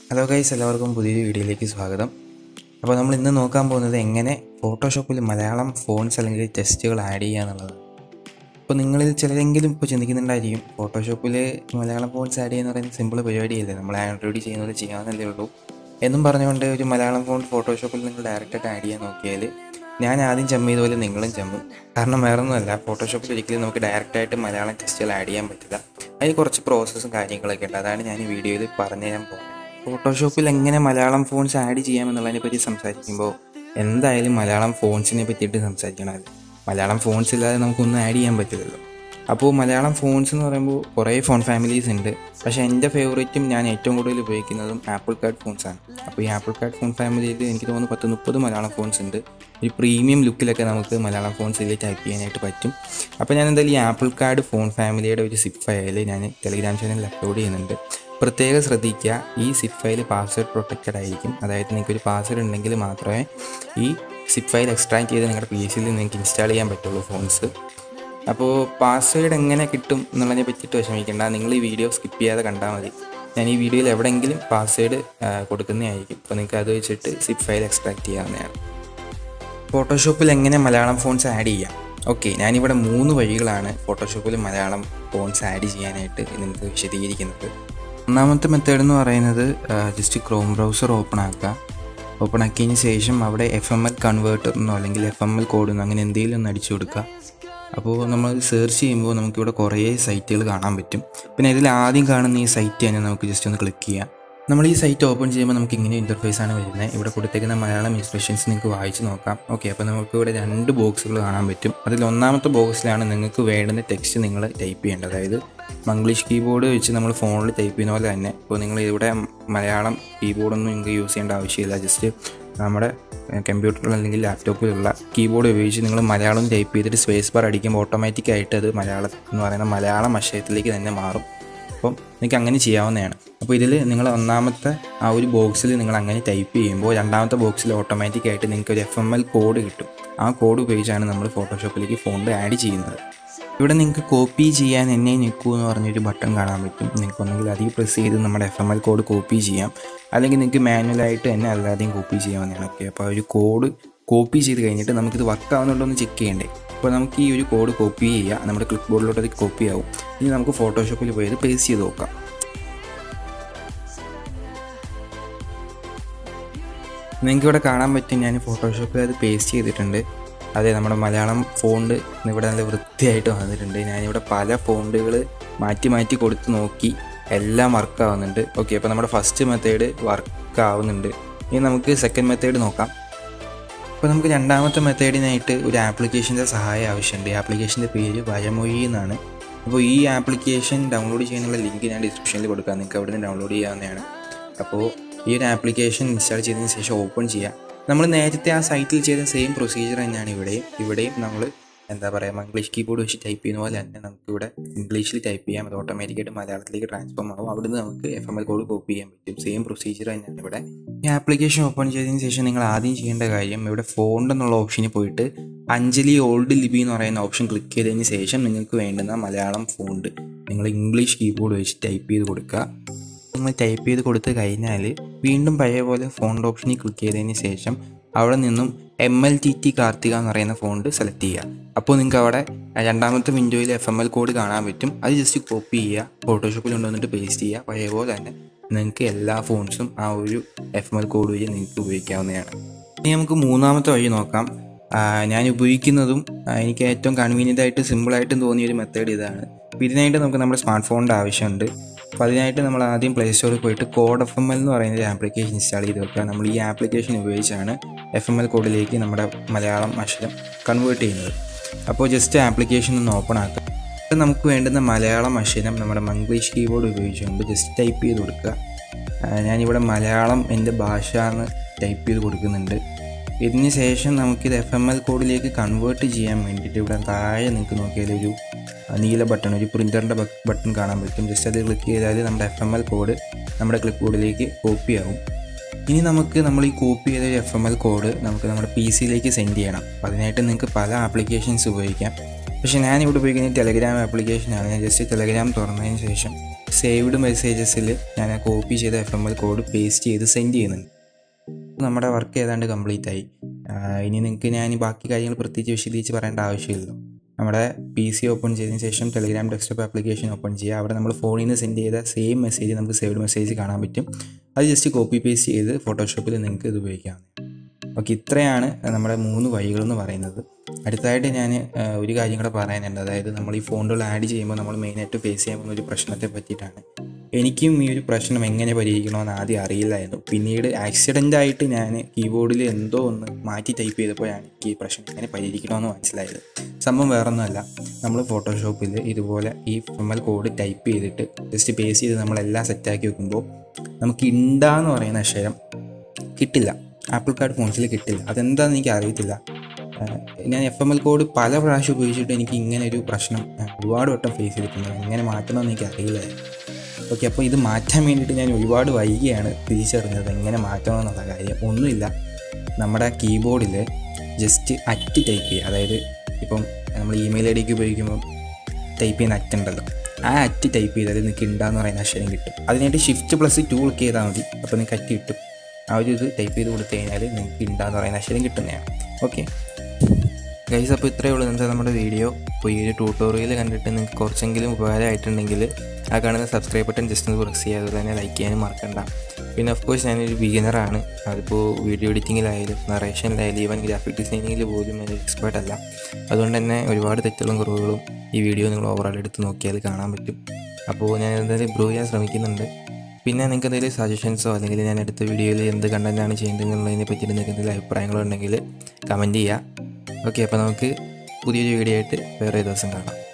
hello guys എല്ലാവർക്കും പുതിയൊരു വീഡിയോയിലേക്ക് സ്വാഗതം അപ്പോൾ നമ്മൾ ഇന്ന് നോക്കാൻ പോകുന്നത് എങ്ങനെ ഫോട്ടോഷോപ്പിൽ മലയാളം ഫോൺസ് അല്ലെങ്കിൽ ടെസ്റ്റുകൾ ആഡ് ചെയ്യുക എന്നുള്ളത് അപ്പോൾ നിങ്ങളിൽ ചിലരെങ്കിലും ഇപ്പോൾ ചിന്തിക്കുന്നുണ്ടായിരിക്കും ഫോട്ടോഷോപ്പിൽ മലയാളം ഫോൺസ് ആഡ് ചെയ്യുന്ന പറയുന്നത് സിമ്പിൾ പരിപാടിയല്ലേ നമ്മൾ ആൻഡ്രോയിഡ് ചെയ്യുന്നത് ചെയ്യാമെന്നല്ലേ ഉള്ളൂ എന്നും പറഞ്ഞുകൊണ്ട് ഒരു മലയാളം ഫോൺ ഫോട്ടോഷോപ്പിൽ നിങ്ങൾ ഡയറക്റ്റായിട്ട് ആഡ് ചെയ്യാൻ നോക്കിയാൽ ഞാൻ ആദ്യം ചമ്മിയതുപോലെ നിങ്ങളും ചമ്മും കാരണം വേറെ ഒന്നുമല്ല ഫോട്ടോഷോപ്പിൽ ഒരിക്കലും നമുക്ക് ഡയറക്റ്റായിട്ട് മലയാളം ടെസ്റ്റുകൾ ആഡ് ചെയ്യാൻ പറ്റില്ല അതിന് കുറച്ച് പ്രോസസ്സും കാര്യങ്ങളൊക്കെ ഉണ്ട് അതാണ് ഞാൻ ഈ വീഡിയോയിൽ പറഞ്ഞു തരാൻ പോകുന്നത് ഫോട്ടോഷോപ്പിൽ എങ്ങനെ മലയാളം ഫോൺസ് ആഡ് ചെയ്യാമെന്നുള്ളതിനെ പറ്റി സംസാരിക്കുമ്പോൾ എന്തായാലും മലയാളം ഫോൺസിനെ പറ്റിയിട്ട് സംസാരിക്കണമല്ലോ മലയാളം ഫോൺസ് ഇല്ലാതെ നമുക്കൊന്നും ആഡ് ചെയ്യാൻ പറ്റില്ലല്ലോ അപ്പോൾ മലയാളം ഫോൺസ് എന്ന് പറയുമ്പോൾ കുറേ ഫോൺ ഫാമിലീസ് ഉണ്ട് പക്ഷേ എൻ്റെ ഫേവറേറ്റും ഞാൻ ഏറ്റവും കൂടുതൽ ഉപയോഗിക്കുന്നതും ആപ്പിൾ കാർഡ് ഫോൺസ് ആണ് അപ്പോൾ ഈ ആപ്പിൾ കാർഡ് ഫോൺ ഫാമിലിയിൽ എനിക്ക് തോന്നുന്നു പത്ത് മുപ്പത് മലയാളം ഫോൺസ് ഉണ്ട് ഒരു പ്രീമിയം ലുക്കിലൊക്കെ നമുക്ക് മലയാളം ഫോൺസ് ഇതിൽ ടൈപ്പ് ചെയ്യാനായിട്ട് പറ്റും അപ്പോൾ ഞാൻ എന്തായാലും ഈ ആപ്പിൾ കാർഡ് ഫോൺ ഫാമിലിയുടെ ഒരു സിപ്പ് ഫയൽ ഞാൻ ടെലിഗ്രാം ചാനലിൽ അപ്ലോഡ് ചെയ്യുന്നുണ്ട് പ്രത്യേകം ശ്രദ്ധിക്കുക ഈ സിപ്പ് ഫയൽ പാസ്വേഡ് പ്രൊട്ടക്റ്റഡ് ആയിരിക്കും അതായത് നിങ്ങൾക്ക് ഒരു പാസ്വേഡ് ഉണ്ടെങ്കിൽ മാത്രമേ ഈ സിപ്പ് ഫയൽ എക്സ്ട്രാക്ട് ചെയ്ത് നിങ്ങളുടെ പി സിയിൽ നിങ്ങൾക്ക് ഇൻസ്റ്റാൾ ചെയ്യാൻ പറ്റുള്ളൂ ഫോൺസ് അപ്പോൾ പാസ്വേഡ് എങ്ങനെ കിട്ടും എന്നുള്ളതിനെ പറ്റിയിട്ട് വിഷമിക്കേണ്ട നിങ്ങൾ ഈ വീഡിയോ സ്കിപ്പ് ചെയ്യാതെ കണ്ടാൽ മതി ഞാൻ ഈ വീഡിയോയിൽ എവിടെയെങ്കിലും പാസ്വേഡ് കൊടുക്കുന്നതായിരിക്കും അപ്പോൾ നിങ്ങൾക്ക് അത് വെച്ചിട്ട് സിപ്പ് ഫയൽ എക്സ്ട്രാക്ട് ചെയ്യാവുന്നതാണ് ഫോട്ടോഷോപ്പിൽ എങ്ങനെ മലയാളം ഫോൺസ് ആഡ് ചെയ്യാം ഓക്കെ ഞാനിവിടെ മൂന്ന് വഴികളാണ് ഫോട്ടോഷോപ്പിൽ മലയാളം ഫോൺസ് ആഡ് ചെയ്യാനായിട്ട് നിങ്ങൾക്ക് വിശദീകരിക്കുന്നത് ഒന്നാമത്തെ മെത്തേഡ് എന്ന് പറയുന്നത് ജസ്റ്റ് ക്രോം ബ്രൗസർ ഓപ്പൺ ആക്കുക ഓപ്പൺ ആക്കിയതിന് ശേഷം അവിടെ എഫ് എം എൽ കൺവേർട്ടർ എന്നോ അല്ലെങ്കിൽ എഫ് എം എൽ കോഡെന്നോ അങ്ങനെ എന്തെങ്കിലും ഒന്ന് അടിച്ചു കൊടുക്കുക അപ്പോൾ നമ്മൾ സെർച്ച് ചെയ്യുമ്പോൾ നമുക്കിവിടെ കുറേ സൈറ്റുകൾ കാണാൻ പറ്റും പിന്നെ ഇതിൽ ആദ്യം കാണുന്ന ഈ സൈറ്റ് തന്നെ നമുക്ക് ജസ്റ്റ് ഒന്ന് ക്ലിക്ക് ചെയ്യാം നമ്മൾ ഈ സൈറ്റ് ഓപ്പൺ ചെയ്യുമ്പോൾ നമുക്ക് ഇങ്ങനെ ഇൻ്റർഫേസ് ആണ് വരുന്നത് ഇവിടെ കൊടുത്തേക്കുന്ന മലയാളം ഇൻസ്ട്രക്ഷൻസ് നിങ്ങൾക്ക് വായിച്ച് നോക്കാം ഓക്കെ അപ്പോൾ നമുക്ക് ഇവിടെ രണ്ട് ബോക്സുകൾ കാണാൻ പറ്റും അതിൽ ഒന്നാമത്തെ ബോക്സിലാണ് നിങ്ങൾക്ക് വേണ്ടുന്ന ടെക്സ്റ്റ് നിങ്ങൾ ടൈപ്പ് ചെയ്യേണ്ടത് അതായത് മംഗ്ലീഷ് കീബോർഡ് വെച്ച് നമ്മൾ ഫോണിൽ ടൈപ്പ് ചെയ്യുന്ന പോലെ തന്നെ ഇപ്പോൾ നിങ്ങൾ ഇവിടെ മലയാളം കീബോർഡൊന്നും നിങ്ങൾക്ക് യൂസ് ചെയ്യേണ്ട ആവശ്യമില്ല ജസ്റ്റ് നമ്മുടെ കമ്പ്യൂട്ടറിൽ അല്ലെങ്കിൽ ലാപ്ടോപ്പിലുള്ള കീബോർഡ് ഉപയോഗിച്ച് നിങ്ങൾ മലയാളം ടൈപ്പ് ചെയ്തിട്ട് സ്പേസ് ബാർ അടിക്കുമ്പോൾ ഓട്ടോമാറ്റിക്കായിട്ട് അത് മലയാളം എന്ന് പറയുന്ന മലയാളം അക്ഷരത്തിലേക്ക് തന്നെ മാറും അപ്പം നിങ്ങൾക്ക് അങ്ങനെ ചെയ്യാവുന്നതാണ് അപ്പോൾ ഇതിൽ നിങ്ങൾ ഒന്നാമത്തെ ആ ഒരു ബോക്സിൽ നിങ്ങൾ അങ്ങനെ ടൈപ്പ് ചെയ്യുമ്പോൾ രണ്ടാമത്തെ ബോക്സിൽ ഓട്ടോമാറ്റിക്കായിട്ട് നിങ്ങൾക്ക് ഒരു എഫ് എം എൽ കോഡ് കിട്ടും ആ കോഡ് ഉപയോഗിച്ചാണ് നമ്മൾ ഫോട്ടോഷോപ്പിലേക്ക് ഫോണിൽ ആഡ് ചെയ്യുന്നത് ഇവിടെ നിങ്ങൾക്ക് കോപ്പി ചെയ്യാൻ എന്നെ നിൽക്കൂ എന്ന് പറഞ്ഞൊരു ബട്ടൺ കാണാൻ പറ്റും നിങ്ങൾക്ക് ഒന്നെങ്കിൽ അതിൽ പ്രസ് ചെയ്ത് നമ്മുടെ F M L code copy ചെയ്യാം അല്ലെങ്കിൽ നിങ്ങൾക്ക് മാനുവലായിട്ട് തന്നെ അല്ലാതെയും കോപ്പി ചെയ്യാവുന്നതാണ് ഓക്കെ അപ്പോൾ ആ ഒരു കോഡ് കോപ്പി ചെയ്ത് കഴിഞ്ഞിട്ട് നമുക്കിത് വർക്ക് ആവുന്നുണ്ടോ എന്ന് ചെക്ക് ചെയ്യണ്ടേ അപ്പോൾ നമുക്ക് ഈ ഒരു കോഡ് കോപ്പി ചെയ്യുക നമ്മുടെ ക്ലിക്ക് ബോർഡിലോട്ട് അത് കോപ്പി ആവും ഇനി നമുക്ക് ഫോട്ടോഷോപ്പിൽ പോയത് പേസ്റ്റ് ചെയ്ത് നോക്കാം നിങ്ങൾക്ക് ഇവിടെ കാണാൻ പറ്റും ഞാൻ ഫോട്ടോഷോപ്പിൽ അത് പേസ്റ്റ് ചെയ്തിട്ടുണ്ട് അതെ നമ്മുടെ മലയാളം ഫോണ്ട് ഇവിടെ നല്ല വൃത്തിയായിട്ട് വന്നിട്ടുണ്ട് ഞാനിവിടെ പല ഫോണ്ടുകൾ മാറ്റി മാറ്റി കൊടുത്ത് നോക്കി എല്ലാം വർക്ക് ആവുന്നുണ്ട് ഓക്കെ അപ്പോൾ നമ്മുടെ ഫസ്റ്റ് മെത്തേഡ് വർക്ക് ആവുന്നുണ്ട് ഇനി നമുക്ക് സെക്കൻഡ് മെത്തേഡ് നോക്കാം അപ്പോൾ നമുക്ക് രണ്ടാമത്തെ മെത്തേഡിനായിട്ട് ഒരു ആപ്ലിക്കേഷൻ്റെ സഹായം ആവശ്യമുണ്ട് ഈ ആപ്ലിക്കേഷൻ്റെ പേര് വരമൊഴി എന്നാണ് അപ്പോൾ ഈ ആപ്ലിക്കേഷൻ ഡൗൺലോഡ് ചെയ്യാനുള്ള ലിങ്ക് ഞാൻ ഡിസ്ക്രിപ്ഷനിൽ കൊടുക്കാം നിങ്ങൾക്ക് അവിടെ നിന്ന് ഡൗൺലോഡ് ചെയ്യാവുന്നതാണ് അപ്പോൾ ഈ ഒരു ആപ്ലിക്കേഷൻ ഇൻസ്റ്റാൾ ചെയ്തതിന് ശേഷം ഓപ്പൺ ചെയ്യുക നമ്മൾ നേരത്തെ ആ സൈറ്റിൽ ചെയ്ത സെയിം പ്രൊസീജിയർ തന്നെയാണ് ഇവിടെയും ഇവിടെയും നമ്മൾ എന്താ പറയുക ഇംഗ്ലീഷ് കീബോർഡ് വെച്ച് ടൈപ്പ് ചെയ്യുന്ന പോലെ തന്നെ നമുക്ക് ഇവിടെ ഇംഗ്ലീഷിൽ ടൈപ്പ് ചെയ്യാം അത് ഓട്ടോമാറ്റിക്കായിട്ട് മലയാളത്തിലേക്ക് ട്രാൻസ്ഫോം ആവും അവിടുന്ന് നമുക്ക് F M L code copy ചെയ്യാൻ പറ്റും സെയിം പ്രൊസീജിയർ തന്നെയാണ് ഇവിടെ ഈ ആപ്ലിക്കേഷൻ ഓപ്പൺ ചെയ്തതിന് ശേഷം നിങ്ങൾ ആദ്യം ചെയ്യേണ്ട കാര്യം ഇവിടെ ഫോണ്ട് എന്നുള്ള ഓപ്ഷനിൽ പോയിട്ട് അഞ്ജലി ഓൾഡ് ലിപി എന്ന് പറയുന്ന ഓപ്ഷൻ ക്ലിക്ക് ചെയ്തതിന് ശേഷം നിങ്ങൾക്ക് വേണ്ടുന്ന മലയാളം ഫോണ്ട് നിങ്ങൾ ഇംഗ്ലീഷ് കീബോർഡ് വെച്ച് ടൈപ്പ് ചെയ്ത് കൊടുക്കുക നിങ്ങൾ ടൈപ്പ് ചെയ്ത് കൊടുത്തു കഴിഞ്ഞാൽ വീണ്ടും പഴയ പോലെ ഫോണ്ട് ഓപ്ഷനിൽ ക്ലിക്ക് ചെയ്തതിന് ശേഷം അവിടെ നിന്നും M L T T Karthika എന്ന് പറയുന്ന ഫോണ്ട് സെലക്ട് ചെയ്യുക അപ്പോൾ നിങ്ങൾക്ക് അവിടെ രണ്ടാമത്തെ വിൻഡോയിൽ എഫ് എം എൽ കോഡ് കാണാൻ പറ്റും അത് ജസ്റ്റ് കോപ്പി ചെയ്യുക ഫോട്ടോഷോപ്പിൽ കൊണ്ടുവന്നിട്ട് പേസ്റ്റ് ചെയ്യുക പഴയ പോലെ തന്നെ നിങ്ങൾക്ക് എല്ലാ ഫോൺസും ആ ഒരു എഫ് എം എൽ കോഡ് വഴി നിങ്ങൾക്ക് ഉപയോഗിക്കാവുന്നതാണ് ഇനി നമുക്ക് മൂന്നാമത്തെ വഴി നോക്കാം ഞാൻ ഉപയോഗിക്കുന്നതും എനിക്ക് ഏറ്റവും കൺവീനിയൻ്റ് ആയിട്ട് സിമ്പിളായിട്ടും തോന്നിയ ഒരു മെത്തേഡ് ഇതാണ് അപ്പോൾ ഇതിനായിട്ട് നമുക്ക് നമ്മുടെ സ്മാർട്ട് ഫോണിൻ്റെ ആവശ്യമുണ്ട് അപ്പോൾ അതിനായിട്ട് നമ്മൾ ആദ്യം പ്ലേ സ്റ്റോറിൽ പോയിട്ട് കോഡ് എഫ് എം എൽ എന്ന് പറയുന്ന ഒരു ആപ്ലിക്കേഷൻ ഇൻസ്റ്റാൾ ചെയ്ത് വെക്കുക നമ്മൾ ഈ ആപ്ലിക്കേഷൻ ഉപയോഗിച്ചാണ് എഫ് എം എൽ കോഡിലേക്ക് നമ്മുടെ മലയാളം അക്ഷരം കൺവേർട്ട് ചെയ്യുന്നത് അപ്പോൾ ജസ്റ്റ് ആപ്ലിക്കേഷൻ ഒന്ന് ഓപ്പൺ ആക്കുക നമുക്ക് വേണ്ടുന്ന മലയാളം അക്ഷരം നമ്മുടെ മംഗ്ലീഷ് കീബോർഡ് ഉപയോഗിച്ചുകൊണ്ട് ജസ്റ്റ് ടൈപ്പ് ചെയ്ത് കൊടുക്കുക ഞാനിവിടെ മലയാളം എൻ്റെ ഭാഷ എന്ന് ടൈപ്പ് ചെയ്ത് കൊടുക്കുന്നുണ്ട് ഇതിന് ശേഷം നമുക്കിത് എഫ് എം എൽ കോഡിലേക്ക് കൺവേർട്ട് ചെയ്യാൻ വേണ്ടിയിട്ട് ഇവിടെ താഴെ നിങ്ങൾക്ക് നോക്കിയാൽ ഒരു നീല ബട്ടൺ ഒരു പ്രിൻ്ററിൻ്റെ ബട്ടൺ കാണാൻ പറ്റും ജസ്റ്റ് അത് ക്ലിക്ക് ചെയ്താൽ നമ്മുടെ എഫ് എം എൽ കോഡ് നമ്മുടെ ക്ലിക്ക് ബോർഡിലേക്ക് കോപ്പി ആവും ഇനി നമുക്ക് നമ്മൾ ഈ കോപ്പി ചെയ്ത എഫ് എം എൽ കോഡ് നമുക്ക് നമ്മുടെ പി സിയിലേക്ക് സെൻഡ് ചെയ്യണം അപ്പോൾ അതിനായിട്ട് നിങ്ങൾക്ക് പല ആപ്ലിക്കേഷൻസ് ഉപയോഗിക്കാം പക്ഷേ ഞാനിവിടെ ഉപയോഗിക്കുന്നത് ടെലഗ്രാം ആപ്ലിക്കേഷനാണ് ഞാൻ ജസ്റ്റ് ടെലഗ്രാം തുറന്നതിന് ശേഷം സേവ്ഡ് മെസ്സേജസിൽ ഞാൻ ആ കോപ്പി ചെയ്ത F M L code paste ചെയ്ത് സെൻഡ് ചെയ്യുന്നുണ്ട് നമ്മുടെ വർക്ക് ഏതാണ്ട് കംപ്ലീറ്റ് ആയി ആ, ഇനി നിങ്ങൾക്ക് ഞാൻ ഈ ബാക്കി കാര്യങ്ങൾ പ്രത്യേകിച്ച് വിശദീകരിച്ച് പറയേണ്ട ആവശ്യമില്ലല്ലോ നമ്മുടെ പി സി ഓപ്പൺ ചെയ്തതിന് ശേഷം ടെലിഗ്രാം ഡെസ്ക്ടോപ്പ് ആപ്ലിക്കേഷൻ ഓപ്പൺ ചെയ്യുക അവിടെ നമ്മൾ ഫോണിൽ നിന്ന് സെൻഡ് ചെയ്ത സെയിം മെസ്സേജ് നമുക്ക് സേവ്ഡ് മെസ്സേജ് കാണാൻ പറ്റും അത് ജസ്റ്റ് കോപ്പി പേസ്റ്റ് ചെയ്ത് ഫോട്ടോഷോപ്പിൽ നിങ്ങൾക്ക് ഇത് ഉപയോഗിക്കാം ഓക്കെ ഇത്രയാണ് നമ്മുടെ മൂന്ന് വഴികളെന്ന് പറയുന്നത് അടുത്തതായിട്ട് ഞാൻ ഒരു കാര്യം കൂടെ പറയാനുണ്ട് അതായത് നമ്മൾ ഈ ഫോണുകൾ ആഡ് ചെയ്യുമ്പോൾ നമ്മൾ മെയിനായിട്ട് ഫേസ് ചെയ്യാൻ പോകുന്ന ഒരു പ്രശ്നത്തെ പറ്റിയിട്ടാണ് എനിക്കും ഈ ഒരു പ്രശ്നം എങ്ങനെ പരിഹരിക്കണമെന്ന് ആദ്യം അറിയില്ലായിരുന്നു പിന്നീട് ആക്സിഡൻ്റ് ആയിട്ട് ഞാൻ കീബോർഡിൽ എന്തോ ഒന്ന് മാറ്റി ടൈപ്പ് ചെയ്തപ്പോഴാണ് എനിക്ക് ഈ പ്രശ്നം എങ്ങനെ പരിഹരിക്കണമെന്ന് മനസ്സിലായത് സംഭവം വേറൊന്നുമല്ല നമ്മൾ ഫോട്ടോഷോപ്പിൽ ഇതുപോലെ ഈ എം എൽ കോഡ് ടൈപ്പ് ചെയ്തിട്ട് ജസ്റ്റ് പേസ്റ്റ് ചെയ്ത് നമ്മളെല്ലാം സെറ്റാക്കി വെക്കുമ്പോൾ നമുക്ക് ഇണ്ടാന്ന് പറയുന്ന അക്ഷരം കിട്ടില്ല ആപ്പിൾ കാർഡ് ഫോൺസിൽ കിട്ടില്ല അതെന്താണെന്ന് എനിക്ക് അറിയത്തില്ല ആഹ് ഞാൻ എഫ് എം എൽ കോഡ് പല പ്രാവശ്യം ഉപയോഗിച്ചിട്ട് എനിക്ക് ഇങ്ങനെ ഒരു പ്രശ്നം ഞാൻ ഒരുപാട് വട്ടം ഫേസ് ചെയ്തിട്ടുണ്ട് എങ്ങനെ മാറ്റണമെന്ന് എനിക്ക് അറിയില്ലായിരുന്നു ഓക്കെ അപ്പോൾ ഇത് മാറ്റാൻ വേണ്ടിയിട്ട് ഞാൻ ഒരുപാട് വൈകിയാണ് തിരിച്ചറിഞ്ഞത് എങ്ങനെ മാറ്റണമെന്നുള്ള കാര്യം ഒന്നുമില്ല നമ്മുടെ കീബോർഡിൽ ജസ്റ്റ് അറ്റ് ടൈപ്പ് ചെയ്യുക അതായത് ഇപ്പം നമ്മൾ ഇമെയിൽ ഐ ഡിക്ക് ഉപയോഗിക്കുമ്പോൾ ടൈപ്പ് ചെയ്യുന്ന അറ്റ് ഉണ്ടല്ലോ ആ അറ്റ് ടൈപ്പ് ചെയ്താൽ നിങ്ങൾക്ക് ഉണ്ടാന്ന് പറയുന്ന അക്ഷരം കിട്ടും അതിനായിട്ട് ഷിഫ്റ്റ് പ്ലസ് ടു ക്ലിക്ക് ചെയ്താൽ മതി അപ്പോൾ നിങ്ങൾക്ക് അറ്റ് കിട്ടും ആ ഒരു ഇത് ടൈപ്പ് ചെയ്ത് കൊടുത്തു കഴിഞ്ഞാൽ നിങ്ങൾക്ക് ഉണ്ടാന്ന് പറയുന്ന അക്ഷരം കിട്ടുന്നതാണ് ഓക്കെ ഗൈസ് അപ്പോൾ ഇത്രയേ ഉള്ളൂ ഇന്നത്തെ നമ്മുടെ വീഡിയോ അപ്പോൾ ഈ ഒരു ട്യൂട്ടോറിയൽ കണ്ടിട്ട് നിങ്ങൾക്ക് കുറച്ചെങ്കിലും ഉപകാരമായിട്ടുണ്ടെങ്കിൽ ആ കാണുന്ന സബ്സ്ക്രൈബ് ബട്ടൺ ജസ്റ്റ് ഒന്ന് പ്രസ് ചെയ്യുക അതുപോലെ തന്നെ ലൈക്ക് ചെയ്യാനും മറക്കണ്ട പിന്നെ ഓഫ് കോഴ്സ് ഞാനൊരു ബിഗിനറാണ് അതിപ്പോൾ വീഡിയോ എഡിറ്റിങ്ങിലായാലും നറേഷനിലായാലും ഈവൻ ഗ്രാഫിക് ഡിസൈനിങ്ങിൽ പോലും ഞാൻ എക്സ്പേർട്ട് അല്ല അതുകൊണ്ട് തന്നെ ഒരുപാട് തെറ്റുകളും കുറവുകളും ഈ വീഡിയോ നിങ്ങൾ ഓവറോൾ എടുത്ത് നോക്കിയാൽ കാണാൻ പറ്റും അപ്പോൾ ഞാൻ എന്തായാലും ഇമ്പ്രൂവ് ചെയ്യാൻ ശ്രമിക്കുന്നുണ്ട് പിന്നെ നിങ്ങൾക്ക് എന്തെങ്കിലും സജഷൻസോ അല്ലെങ്കിൽ ഞാൻ അടുത്ത വീഡിയോയിൽ എന്ത് കണ്ടൻറ്റാണ് ചെയ്യേണ്ടതെന്നുള്ളതിനെ പറ്റിയിട്ട് നിങ്ങൾക്ക് എന്തെങ്കിലും അഭിപ്രായങ്ങളുണ്ടെങ്കിൽ കമൻറ്റ് ചെയ്യുക ഓക്കെ അപ്പോൾ നമുക്ക് പുതിയൊരു വീഡിയോ ആയിട്ട് വേറെ ദിവസം കാണാം